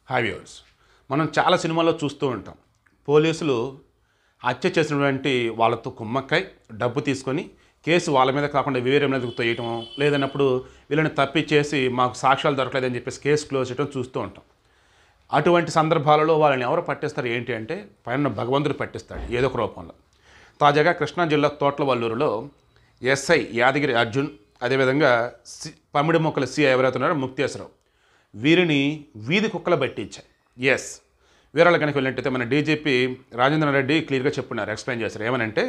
hi viewers మనం చాలా సినిమాల్లో చూస్తూ ఉంటాం పోలీసులు హత్య చేసినటువంటి వాళ్ళతో కుమ్మక్కై డబ్బు తీసుకొని కేసు వాళ్ళ మీద కాకుండా వేరే మీద తొయ్యటం లేదన్నప్పుడు వీళ్ళని తప్పిచ్చేసి మాకు సాక్ష్యాలు దొరకలేదని చెప్పేసి కేసు క్లోజ్ చేయడం చూస్తూ ఉంటాం అటువంటి సందర్భాలలో వాళ్ళని ఎవరు పట్టిస్తారు ఏంటి అంటే పైన భగవంతుడు పట్టిస్తాడు ఏదో ఒక రూపంలో తాజాగా కృష్ణా జిల్లా తోట్లవల్లూరులో ఎస్ఐ యాదగిరి అర్జున్ అదేవిధంగా సి పమిడి మొక్కల సి ఎవరైతే ఉన్నారో ముక్తేశ్వరరావు వీరిని వీధి కుక్కల పట్టించాయి ఎస్ వీరాల కనుక వెళ్ళినట్టయితే మన డీజీపీ రాజేంద్ర రెడ్డి క్లియర్గా చెప్పున్నారు ఎక్స్ప్లెయిన్ చేశారు ఏమనంటే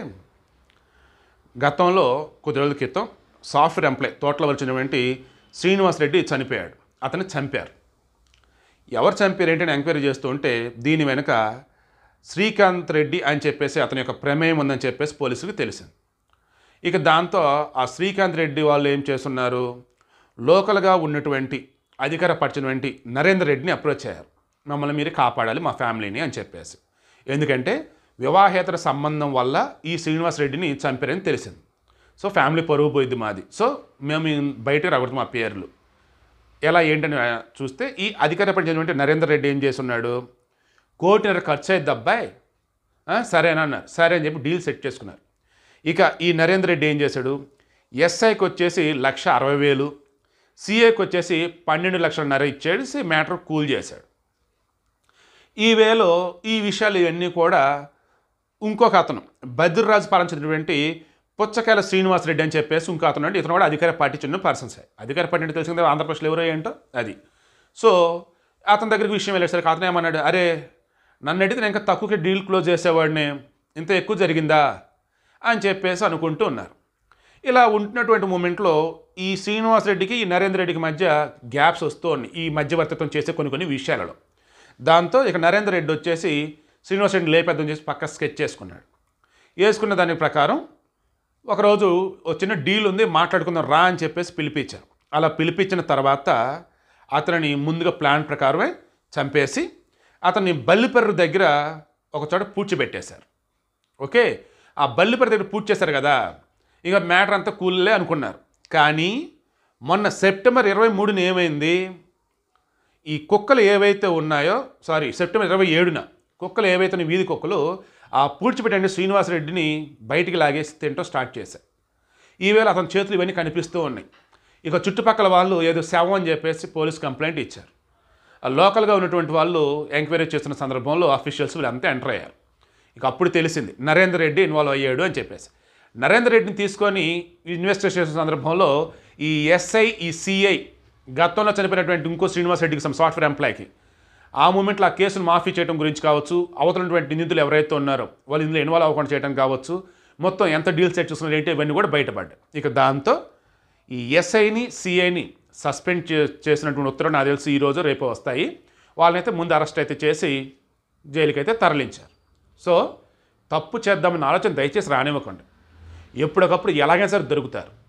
గతంలో కొద్ది రోజుల క్రితం సాఫ్ట్వేర్ ఎంప్లాయ్ తోటలో వచ్చినటువంటి శ్రీనివాస్ రెడ్డి చనిపోయాడు అతన్ని చంపారు ఎవరు చంపారు ఏంటని ఎంక్వైరీ చేస్తూ ఉంటే దీని వెనుక శ్రీకాంత్ రెడ్డి అని చెప్పేసి అతని యొక్క ప్రమేయం ఉందని చెప్పేసి పోలీసులకు తెలిసింది ఇక దాంతో ఆ శ్రీకాంత్ రెడ్డి వాళ్ళు ఏం చేస్తున్నారు లోకల్గా ఉన్నటువంటి అధికారపరిచినటువంటి నరేందర్ రెడ్డిని అప్రోచ్ అయ్యారు మమ్మల్ని మీరు కాపాడాలి మా ఫ్యామిలీని అని చెప్పేసి ఎందుకంటే వివాహేతర సంబంధం వల్ల ఈ శ్రీనివాస్ రెడ్డిని చంపారని తెలిసింది సో ఫ్యామిలీ పరువు పోయింది మాది సో మేము బయటకు రాకూడదు మా పేర్లు ఎలా ఏంటని చూస్తే ఈ అధికారపరిచినటువంటి నరేందర్ రెడ్డి ఏం చేస్తున్నాడు కోటిన్నర ఖర్చు అయ్యిద్ది అబ్బాయి ఆ, సరేనా అన్నారు సరే అని చెప్పి డీల్ సెట్ చేసుకున్నారు ఇక ఈ నరేందర్ రెడ్డి ఏం చేశాడు ఎస్ఐకి వచ్చేసి లక్ష అరవై వేలు సిఏకి వచ్చేసి పన్నెండు లక్షలన్నర ఇచ్చేసి మ్యాటర్ కూల్ చేశాడు ఈ వేలో ఈ విషయాలు ఇవన్నీ కూడా ఇంకొక అతను బద్రిరాజు పాలించినటువంటి పుచ్చకాయల శ్రీనివాస్ రెడ్డి అని చెప్పేసి ఇంకో అతను అంటే ఇతను కూడా అధికార పార్టీ చెందిన పర్సన్స్ అధికార పార్టీ అంటే తెలిసిందే ఆంధ్రప్రదేశ్లో ఎవరో ఏంటో అది సో అతని దగ్గరికి విషయం వెళ్ళేసరికి అతను ఏమన్నాడు అరే నన్ను అడిగితే నేను ఇంకా తక్కువకి డీల్ క్లోజ్ చేసేవాడిని ఇంత ఎక్కువ జరిగిందా అని చెప్పేసి అనుకుంటూ ఉన్నారు ఇలా ఉంటున్నటువంటి మూమెంట్లో ఈ శ్రీనివాస్ రెడ్డికి ఈ నరేంద్ర రెడ్డికి మధ్య గ్యాప్స్ వస్తూ ఉన్నాయి ఈ మధ్యవర్తిత్వం చేసే కొన్ని కొన్ని విషయాలలో దాంతో ఇక నరేంద్ర రెడ్డి వచ్చేసి శ్రీనివాస్ రెడ్డిని లేపేద్దాం చేసి పక్క స్కెచ్ చేసుకున్నాడు వేసుకున్న దాని ప్రకారం ఒకరోజు వచ్చిన డీల్ ఉంది మాట్లాడుకుందాం రా అని చెప్పేసి పిలిపించారు అలా పిలిపించిన తర్వాత అతనిని ముందుగా ప్లాన్ ప్రకారమే చంపేసి అతన్ని బల్లిపెర్రు దగ్గర ఒక చోట పూడ్చిపెట్టేశారు ఓకే ఆ బల్లిపెర్రు దగ్గర పూర్తి చేశారు కదా ఇక మ్యాటర్ అంతా కూల్లే అనుకున్నారు కానీ మొన్న సెప్టెంబర్ ఇరవై మూడున ఏమైంది ఈ కుక్కలు ఏవైతే ఉన్నాయో సారీ సెప్టెంబర్ ఇరవై ఏడున కుక్కలు ఏవైతే ఉన్నాయి, వీధి కుక్కలు ఆ పూడ్చిపెట్టండి శ్రీనివాసరెడ్డిని బయటికి లాగేసి తింటూ స్టార్ట్ చేశాయి ఈవేళ అతని చేతులు ఇవన్నీ కనిపిస్తూ ఉన్నాయి ఇక చుట్టుపక్కల వాళ్ళు ఏదో శవం అని చెప్పేసి పోలీస్ కంప్లైంట్ ఇచ్చారు ఆ లోకల్గా ఉన్నటువంటి వాళ్ళు ఎంక్వైరీ చేస్తున్న సందర్భంలో అఫీషియల్స్ వీళ్ళంతా ఎంటర్ అయ్యారు ఇక అప్పుడు తెలిసింది నరేందర్ రెడ్డి ఇన్వాల్వ్ అయ్యాడు అని చెప్పేసి నరేందర్ రెడ్డిని తీసుకొని ఇన్వెస్టిగేషన్ చేసిన సందర్భంలో ఈ ఎస్ఐ ఈ సిఐ గతంలో చనిపోయినటువంటి ఇంకో శ్రీనివాస్ రెడ్డికి సమ్ సాఫ్ట్వేర్ ఎంప్లాయ్కి ఆ మూమెంట్లో ఆ కేసును మాఫీ చేయడం గురించి కావచ్చు అవతలటువంటి నిందితులు ఎవరైతే ఉన్నారో వాళ్ళు ఇందులో ఇన్వాల్వ్ అవ్వకుండా చేయడం కావచ్చు మొత్తం ఎంత డీల్ సెట్ చేస్తున్నారు ఏంటి ఇవన్నీ కూడా బయటపడ్డాయి ఇక దాంతో ఈ ఎస్ఐని సిఐని సస్పెండ్ చే చేసినటువంటి ఉత్తర్వులు నాకు తెలిసి ఈరోజు రేపు వస్తాయి వాళ్ళనైతే ముందు అరెస్ట్ అయితే చేసి జైలుకి అయితే తరలించారు సో తప్పు చేద్దామన్న ఆలోచన దయచేసి రానివ్వకండి ఎప్పటికప్పుడు ఎలాగైనా సరే దొరుకుతారు